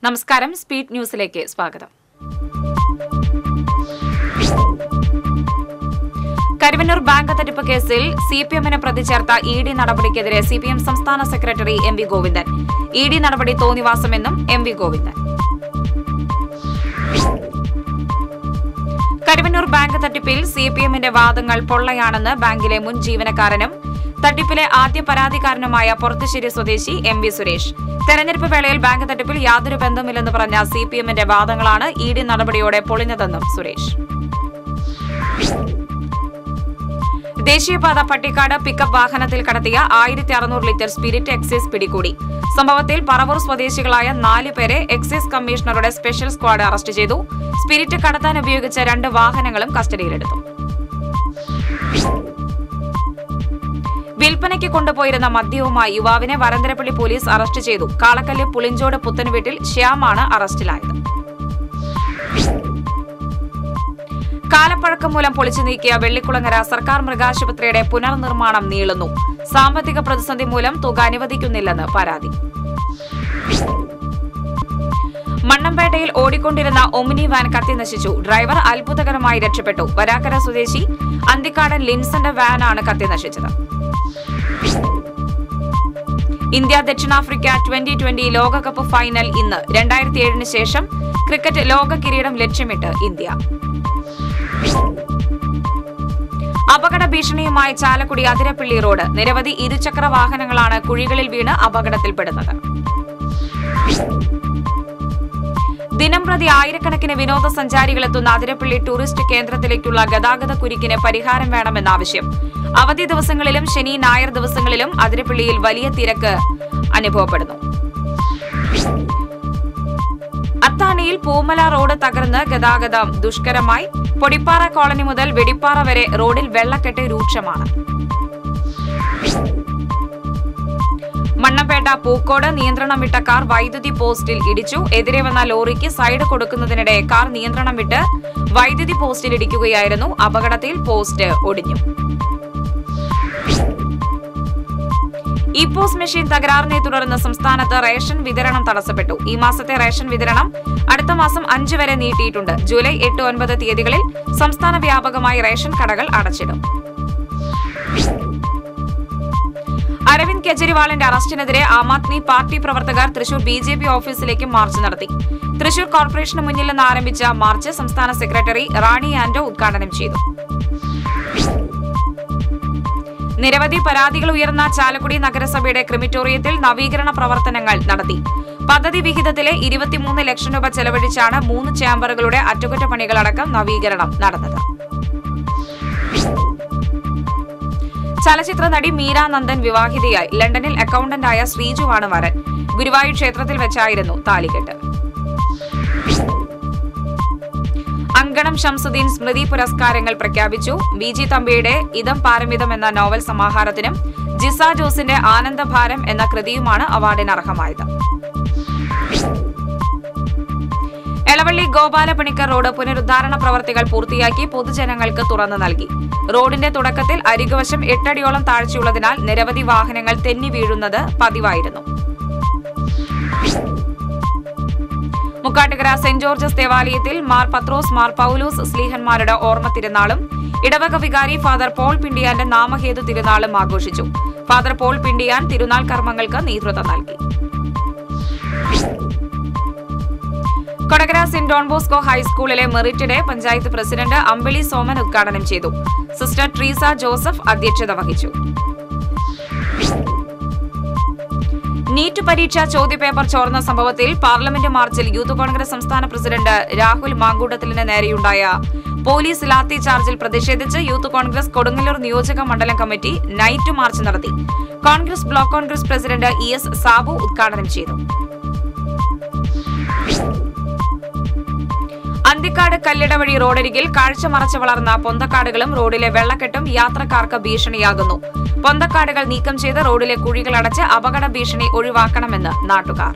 നമസ്കാരം സ്പീഡ് ന്യൂസിലേക്ക് സ്വാഗതം കരുവന്നൂർ ബാങ്ക് തട്ടിപ്പ് കേസിൽ സി പി എമ്മിന് പ്രതി ചേർത്ത ഇ ഡി നടപടിക്കെതിരെ സി പി എം സംസ്ഥാന secretary M V Govindan E D നടപടി തോന്നിവാസമെന്നും M V Govindan Karuvannur bank തട്ടിപ്പിൽ സി പി എമ്മിന്റെ വാദങ്ങൾ പൊള്ളയാണെന്ന് ബാങ്കിലെ മുൻ ജീവനക്കാരനും തട്ടിപ്പിലെ ആദ്യ പരാതിക്കാരനുമായ പൊറത്തുശ്ശേരി സ്വദേശി എം വി സുരേഷ് തെരഞ്ഞെടുപ്പ് വേളയിൽ ബാങ്ക് തട്ടിപ്പിൽ യാതൊരു ബന്ധമില്ലെന്ന് പറഞ്ഞ സി പി എമ്മിന്റെ വാദങ്ങളാണ് ഇ ഡി നടപടിയോടെ പൊളിഞ്ഞതെന്നും സുരേഷ് ദേശീയപാത പട്ടിക്കാട് പിക്കപ്പ് വാഹനത്തിൽ കടത്തിയ ആയിരത്തി അറുന്നൂറ് ലിറ്റർ സ്പിരിറ്റ് എക്സൈസ് പിടികൂടി സംഭവത്തിൽ പറവൂർ സ്വദേശികളായ നാല് പേരെ എക്സൈസ് കമ്മീഷണറുടെ സ്പെഷ്യൽ സ്ക്വാഡ് അറസ്റ്റ് ചെയ്തു സ്പിരിറ്റ് കടത്താൻ ഉപയോഗിച്ച രണ്ട് വാഹനങ്ങളും കസ്റ്റഡിയിലെടുത്തു വിൽപ്പനയ്ക്ക് കൊണ്ടുപോയിരുന്ന മദ്യവുമായി യുവാവിനെ വരന്തരപ്പള്ളി പോലീസ് അറസ്റ്റ് ചെയ്തു കാളക്കല്ല് പുളിഞ്ചോട് പുത്തൻവീട്ടിൽ ശ്യാമാണ് അറസ്റ്റിലായത് കാലപ്പഴക്കം മൂലം പൊളിച്ചു നീക്കിയ വെള്ളിക്കുളങ്ങര സർക്കാർ മൃഗാശുപത്രിയുടെ പുനർനിർമ്മാണം നീളുന്നു സാമ്പത്തിക പ്രതിസന്ധി മൂലം തുക അനുവദിക്കുന്നില്ലെന്ന് പരാതി മണ്ണമ്പേട്ടയിൽ ഓടിക്കൊണ്ടിരുന്ന ഒമിനി വാൻ കത്തി നശിച്ചു ഡ്രൈവർ അത്ഭുതകരമായി രക്ഷപ്പെട്ടു വരാക്കര സ്വദേശി അന്തിക്കാടൻ ലിൻസന്റെ വാനാണ് കത്തി നശിച്ചത് ഇന്ത്യ ദക്ഷിണാഫ്രിക്ക ട്വന്റി ട്വന്റി ലോകകപ്പ് ഫൈനൽ ഇന്ന് രണ്ടായിരത്തി ഏഴിന് ശേഷം ക്രിക്കറ്റ് ലോക കിരീടം ലക്ഷ്യമിട്ട് ഇന്ത്യ അപകട ഭീഷണിയുമായി ചാലക്കുടി അതിരപ്പള്ളി റോഡ് നിരവധി ഇരുചക്ര വാഹനങ്ങളാണ് കുഴികളിൽ വീണ് അപകടത്തിൽപ്പെടുന്നത് ദിനംപ്രതി ആയിരക്കണക്കിന് വിനോദസഞ്ചാരികൾ എത്തുന്ന അതിരപ്പള്ളി ടൂറിസ്റ്റ് കേന്ദ്രത്തിലേക്കുള്ള ഗതാഗത കുരുക്കിന് പരിഹാരം വേണമെന്ന ആവശ്യം അവധി ദിവസങ്ങളിലും ശനി ഞായർ ദിവസങ്ങളിലും അതിരപ്പള്ളിയിൽ വലിയ തിരക്ക് അനുഭവപ്പെടുന്നു അത്താണിയിൽ പൂമല റോഡ് തകർന്ന് ഗതാഗതം ദുഷ്കരമായി പൊടിപ്പാറ കോളനി മുതൽ വെടിപ്പാറ വരെ റോഡിൽ വെള്ളക്കെട്ട് രൂക്ഷമാണ് മണ്ണപ്പേട്ട പൂക്കോട് നിയന്ത്രണം വിട്ട കാർ വൈദ്യുതി പോസ്റ്റിൽ ഇടിച്ചു എതിരെ വന്ന ലോറിക്ക് സൈഡ് കൊടുക്കുന്നതിനിടെ കാർ നിയന്ത്രണം വിട്ട് വൈദ്യുതി പോസ്റ്റിൽ ഇടിക്കുകയായിരുന്നു അപകടത്തിൽ പോസ്റ്റ് ഒടിഞ്ഞു ഇ പോസ് മെഷീൻ തകരാറിനെ തുടർന്ന് സംസ്ഥാനത്ത് റേഷൻ വിതരണം തടസ്സപ്പെട്ടു ഈ മാസത്തെ റേഷൻ വിതരണം അടുത്ത മാസം അഞ്ച് വരെ നീട്ടിയിട്ടുണ്ട് ജൂലൈ എട്ട് ഒൻപത് തീയതികളിൽ സംസ്ഥാന വ്യാപകമായി റേഷൻ കടകൾ അടച്ചിടും അരവിന്ദ് കെജ്രിവാളിന്റെ അറസ്റ്റിനെതിരെ ആം ആദ്മി പാർട്ടി പ്രവർത്തകർ തൃശൂർ ബി ജെ പി ഓഫീസിലേക്ക് മാർച്ച് നടത്തി തൃശൂർ കോർപ്പറേഷന് മുന്നിൽ നിന്ന് ആരംഭിച്ച മാർച്ച് സംസ്ഥാന സെക്രട്ടറി റാണി ആന്റോ ഉദ്ഘാടനം ചെയ്തു നിരവധി പരാതികൾ ഉയർന്ന ചാലക്കുടി നഗരസഭയുടെ ക്രിമിറ്റോറിയത്തിൽ നവീകരണ പ്രവർത്തനങ്ങൾ നടത്തി പദ്ധതി വിഹിതത്തിലെ ഇരുപത്തിമൂന്ന് ലക്ഷം രൂപ ചെലവഴിച്ചാണ് മൂന്ന് ചേംബറുകളുടെ അറ്റകുറ്റപ്പണികളടക്കം നവീകരണം നടന്നത് ചലച്ചിത്ര നടി മീര നന്ദൻ വിവാഹിതയായി ലണ്ടനിൽ അക്കൌണ്ടന്റായ ശ്രീജുവാണ് വരൻ ഗുരുവായൂർ ക്ഷേത്രത്തിൽ വെച്ചായിരുന്നു താലികെട്ട് അങ്കണം ഷംസുദ്ദീൻ സ്മൃതി പുരസ്കാരങ്ങൾ പ്രഖ്യാപിച്ചു ബി ജി തമ്പിയുടെ ഇതം പാരമിതം എന്ന നോവൽ സമാഹാരത്തിനും ജിസ ജോസിന്റെ ആനന്ദഭാരം എന്ന കൃതിയുമാണ് അവാർഡിന് അർഹമായത് എളവള്ളി ഗോപാലപണിക്കർ റോഡ് പുനരുദ്ധാരണ പ്രവർത്തികൾ പൂർത്തിയാക്കി പൊതുജനങ്ങൾക്ക് തുറന്നു നൽകി റോഡിന്റെ തുടക്കത്തിൽ അരികുവശം എട്ടടിയോളം താഴ്ചയുള്ളതിനാൽ നിരവധി വാഹനങ്ങൾ തെന്നി വീഴുന്നത് പതിവായിരുന്നു മുക്കാട്ടുകര സെന്റ് ജോർജസ് ദേവാലയത്തിൽ മാർ പത്രോസ് മാർ പൌലൂസ് സ്ലീഹന്മാരുടെ ഓർമ്മ തിരുനാളും ഇടവക വികാരി ഫാദർ പോൾ പിണ്ടിയാന്റെ നാമഹേതു തിരുനാളും ആഘോഷിച്ചു ഫാദർ പോൾ പിണ്ടിയാൻ തിരുനാൾ കർമ്മങ്ങൾക്ക് നേതൃത്വം നൽകി കൊടകര സെന്റ് ഡോൺ ബോസ്കോ ഹൈസ്കൂളിലെ merit day panchayat president Ambili Soman ഉദ്ഘാടനം ചെയ്തു സിസ്റ്റർ ട്രീസ ജോസഫ് അധ്യക്ഷത വഹിച്ചു നീറ്റ് പരീക്ഷ ചോദ്യപേപ്പർ ചോർന്ന സംഭവത്തിൽ പാർലമെന്റ് മാർച്ചിൽ യൂത്ത് കോൺഗ്രസ് സംസ്ഥാന പ്രസിഡന്റ് രാഹുൽ മാങ്കൂട്ടത്തിലിന് നേരെയുണ്ടായ പോലീസ് ലാത്തി ചാർജിൽ പ്രതിഷേധിച്ച് യൂത്ത് കോൺഗ്രസ് കൊടുങ്ങല്ലൂർ നിയോജക മണ്ഡലം കമ്മിറ്റി നൈറ്റ് മാർച്ച് നടത്തി Congress block Congress president E S Sabu ഉദ്ഘാടനം ചെയ്തു അന്തിക്കാട് കല്ലിടവഴി റോഡരികിൽ കാഴ്ച മറച്ചു വളർന്ന പൊന്തക്കാടുകളും റോഡിലെ വെള്ളക്കെട്ടും യാത്രക്കാർക്ക് ഭീഷണിയാകുന്നു പൊന്തക്കാടുകൾ നീക്കം ചെയ്ത് റോഡിലെ കുഴികൾ അടച്ച് അപകട ഭീഷണി ഒഴിവാക്കണമെന്ന് നാട്ടുകാർ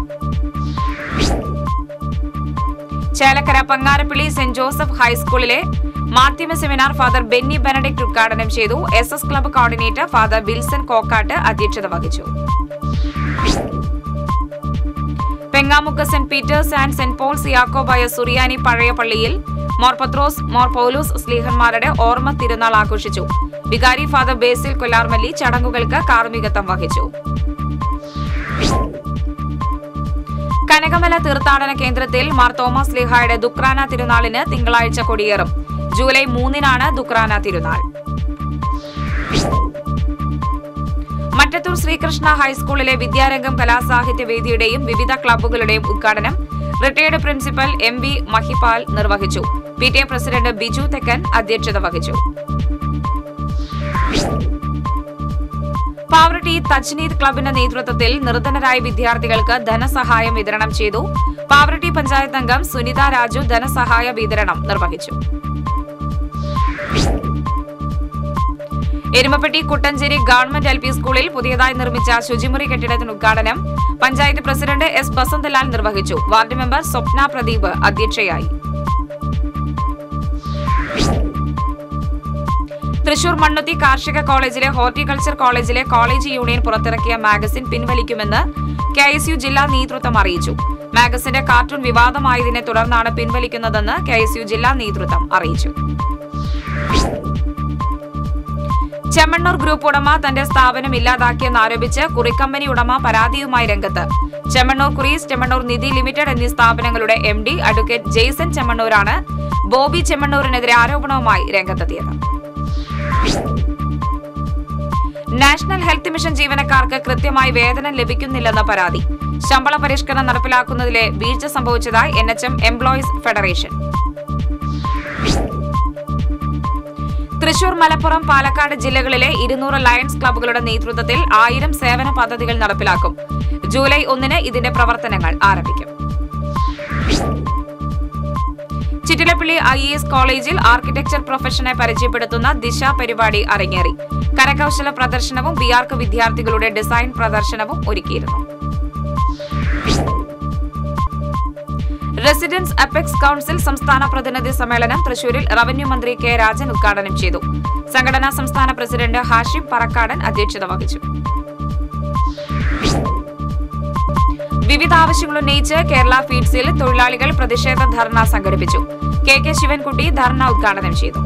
ചേലക്കര പങ്ങാരപ്പള്ളി സെന്റ് ജോസഫ് ഹൈസ്കൂളിലെ മാധ്യമ സെമിനാർ ഫാദർ ബെന്നി ബെനഡിക്ട് ഉദ്ഘാടനം ചെയ്തു S S club coordinator father Wilson Kokkat അധ്യക്ഷത വഹിച്ചു Pengamuck Saint Peter's and Saint Paul's Yakobaya Suriyani പഴയ പള്ളിയിൽ മോർ പത്രോസ് മോർ പൗലൂസ് സ്ലീഹന്മാരുടെ ഓർമ്മ തിരുനാൾ ആഘോഷിച്ചു വികാരി ഫാദർ ബേസിൽ കൊല്ലാർമല്ലി ചടങ്ങുകൾക്ക് കാർമ്മികത്വം വഹിച്ചു കനകമല തീർത്ഥാടന കേന്ദ്രത്തിൽ മാർ തോമസ് ലിഹായുടെ ദുക്രാന തിരുനാളിന് തിങ്കളാഴ്ച കൊടിയേറും ജൂലൈ മൂന്നിനാണ് ദുക്രാന തിരുനാൾ മറ്റത്തൂർ ശ്രീകൃഷ്ണ ഹൈസ്കൂളിലെ വിദ്യാരംഗം കലാസാഹിത്യ വേദിയുടെയും വിവിധ ക്ലബ്ബുകളുടെയും ഉദ്ഘാടനം retired principal M V Mahipal നിർവഹിച്ചു P T A president Biju Thekkan അധ്യക്ഷത വഹിച്ചു പാവറട്ടി തജ്നീദ് ക്ലബിന്റെ നേതൃത്വത്തിൽ നിർധനരായ വിദ്യാർത്ഥികൾക്ക് ധനസഹായം വിതരണം ചെയ്തു പാവറട്ടി പഞ്ചായത്ത് അംഗം സുനിത രാജു ധനസഹായ വിതരണം നിർവഹിച്ചു Erumapetty Kuttanchery government L P സ്കൂളിൽ പുതിയതായി നിർമ്മിച്ച ശുചിമുറി കെട്ടിടത്തിന് ഉദ്ഘാടനം പഞ്ചായത്ത് പ്രസിഡന്റ് എസ് ബസന്തലാൽ നിർവഹിച്ചു വാർഡ് മെമ്പർ സ്വപ്ന പ്രദീപ് അധ്യക്ഷയായി തൃശൂർ മണ്ണുത്തി കാർഷിക കോളേജിലെ ഹോർട്ടിക്കൾച്ചർ കോളേജിലെ കോളേജ് യൂണിയൻ പുറത്തിറക്കിയ മാഗസിൻ പിൻവലിക്കുമെന്ന് കെ എസ് യു ജില്ലാ നേതൃത്വം അറിയിച്ചു മാഗസിന്റെ കാർട്ടൂൺ വിവാദമായതിനെ തുടർന്നാണ് പിൻവലിക്കുന്നതെന്ന് കെ എസ് യു ജില്ലാ നേതൃത്വം അറിയിച്ചു ചെമ്മണ്ണൂർ ഗ്രൂപ്പ് ഉടമ തന്റെ സ്ഥാപനം ഇല്ലാതാക്കിയെന്നാരോപിച്ച് കുറിക്കമ്പനി ഉടമ പരാതിയുമായി രംഗത്ത് ചെമ്മണ്ണൂർ കുറീസ് ചെമ്മണ്ണൂർ നിധി ലിമിറ്റഡ് എന്നീ സ്ഥാപനങ്ങളുടെ എം ഡി അഡ്വക്കേറ്റ് ജെയ്സൺ ചെമ്മണ്ണൂരാണ് ബോബി ചെമ്മണ്ണൂരിനെതിരെ ആരോപണവുമായി രംഗത്തെത്തിയത് നാഷണൽ ഹെൽത്ത് മിഷൻ ജീവനക്കാർക്ക് കൃത്യമായി വേതനം ലഭിക്കുന്നില്ലെന്ന പരാതി ശമ്പള പരിഷ്കരണം നടപ്പിലാക്കുന്നതിലെ വീഴ്ച സംഭവിച്ചതായി N H M employees federation Thrissur Malappuram Palakkad ജില്ലകളിലെ ഇരുന്നൂറ് ലയൺസ് ക്ലബ്ബുകളുടെ നേതൃത്വത്തിൽ ആയിരം സേവന പദ്ധതികൾ നടപ്പിലാക്കും ജൂലൈ ഒന്നിന് ഇതിന്റെ പ്രവർത്തനങ്ങൾ ആരംഭിക്കും ചിറ്റിലപ്പള്ളി ഐ എസ് കോളേജിൽ ആർക്കിടെക്ചർ പ്രൊഫഷനെ പരിചയപ്പെടുത്തുന്ന ദിശ പരിപാടി അരങ്ങേറി കരകൌശല പ്രദർശനവും ബി ആർക്ക് വിദ്യാർത്ഥികളുടെ ഡിസൈൻ പ്രദർശനവും ഒരുക്കിയിരുന്നു റെസിഡൻസ് അപെക്സ് കൌൺസിൽ സംസ്ഥാന പ്രതിനിധി സമ്മേളനം തൃശൂരിൽ റവന്യൂ മന്ത്രി കെ രാജൻ ഉദ്ഘാടനം ചെയ്തു സംഘടനാ സംസ്ഥാന പ്രസിഡന്റ് ഹാഷിം പറക്കാടൻ അധ്യക്ഷത വഹിച്ചു വിവിധ ആവശ്യങ്ങൾ ഉന്നയിച്ച് കേരള ഫീഡ്സിൽ തൊഴിലാളികൾ പ്രതിഷേധ ധർണ സംഘടിപ്പിച്ചു കെ കെ ശിവൻകുട്ടി ധർണ ഉദ്ഘാടനം ചെയ്തു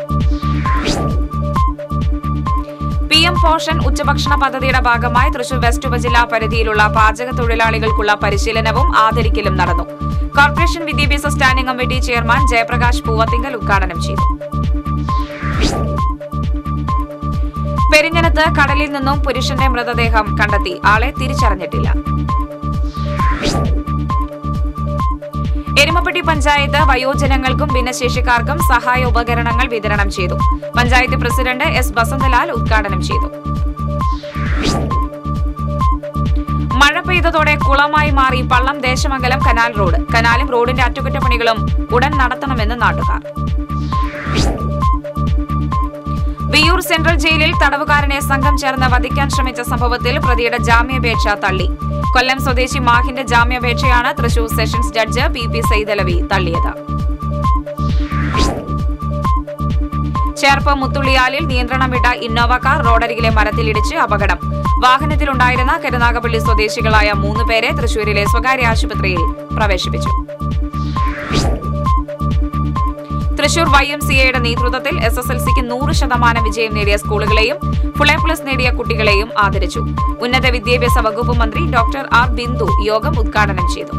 പി എം പോഷൻ ഉച്ചഭക്ഷണ പദ്ധതിയുടെ ഭാഗമായി തൃശൂർ വെസ്റ്റ് ഉപജില്ലാ പരിധിയിലുള്ള പാചക തൊഴിലാളികൾക്കുള്ള പരിശീലനവും ആദരിക്കലും നടന്നു കോർപ്പറേഷൻ വിദ്യാഭ്യാസ standing committee chairman Jayaprakash Poovathingal ഉദ്ഘാടനം ചെയ്തു പെരിഞ്ഞനത്ത് കടലിൽ നിന്നും പുരുഷന്റെ മൃതദേഹം കണ്ടെത്തി ആളെ തിരിച്ചറിഞ്ഞിട്ടില്ല എരുമപ്പെട്ടി പഞ്ചായത്ത് വയോജനങ്ങൾക്കും ഭിന്നശേഷിക്കാർക്കും സഹായ ഉപകരണങ്ങൾ വിതരണം ചെയ്തു പഞ്ചായത്ത് പ്രസിഡന്റ് എസ് ബസന്തലാൽ ഉദ്ഘാടനം ചെയ്തു മഴ പെയ്തതോടെ കുളമായി മാറി പള്ളം ദേശമംഗലം കനാൽ റോഡ് കനാലും റോഡിന്റെ അറ്റകുറ്റപ്പണികളും ഉടൻ നടത്തണമെന്ന് നാട്ടുകാർ വിയൂർ സെൻട്രൽ ജയിലിൽ തടവുകാരനെ സംഘം ചേർന്ന് വധിക്കാൻ ശ്രമിച്ച സംഭവത്തിൽ പ്രതിയുടെ ജാമ്യാപേക്ഷ തള്ളി കൊല്ലം സ്വദേശി മാഹിന്റെ ജാമ്യാപേക്ഷയാണ് Thrissur sessions judge P P Saithalavi തള്ളിയത് ചേർപ്പ് മുത്തുള്ളിയാലിൽ നിയന്ത്രണം വിട്ട ഇന്നോവ കാർ റോഡരികിലെ മരത്തിലിടിച്ച് അപകടം വാഹനത്തിലുണ്ടായിരുന്ന കരുനാഗപ്പള്ളി സ്വദേശികളായ മൂന്ന് പേരെ തൃശൂരിലെ സ്വകാര്യ ആശുപത്രിയിൽ പ്രവേശിപ്പിച്ചു തൃശൂർ വൈ എം സി എയുടെ നേതൃത്വത്തിൽ എസ് എസ് എൽ സിക്ക് നൂറ് ശതമാനം വിജയം നേടിയ സ്കൂളുകളെയും ഫുൾ എ പ്ലസ് നേടിയ കുട്ടികളെയും ആദരിച്ചു ഉന്നത വിദ്യാഭ്യാസ വകുപ്പ് മന്ത്രി ഡോക്ടർ ആർ ബിന്ദു യോഗം ഉദ്ഘാടനം ചെയ്തു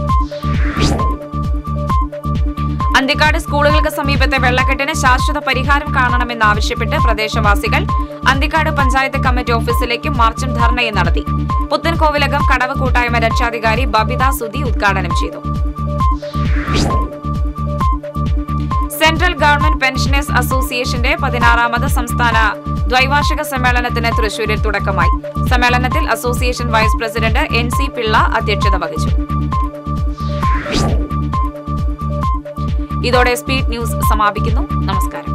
അന്തിക്കാട് സ്കൂളുകൾക്ക് സമീപത്തെ വെള്ളക്കെട്ടിന് ശാശ്വത പരിഹാരം കാണണമെന്നാവശ്യപ്പെട്ട് പ്രദേശവാസികൾ അന്തിക്കാട് പഞ്ചായത്ത് കമ്മിറ്റി ഓഫീസിലേക്ക് മാർച്ചും ധർണയും നടത്തി പുത്തൻകോവിലകം കടവ് കൂട്ടായ്മ രക്ഷാധികാരി ബബിത സുധി ഉദ്ഘാടനം ചെയ്തു സെൻട്രൽ ഗവൺമെന്റ് പെൻഷനേഴ്സ് അസോസിയേഷന്റെ പതിനാറാമത് സംസ്ഥാന ദ്വൈവാർഷിക സമ്മേളനത്തിന് തൃശൂരിൽ തുടക്കമായി സമ്മേളനത്തിൽ association vice president N C Pillai അധ്യക്ഷത വഹിച്ചു ഇതോടെ സ്പീഡ് ന്യൂസ് സമാപിക്കുന്നു നമസ്കാരം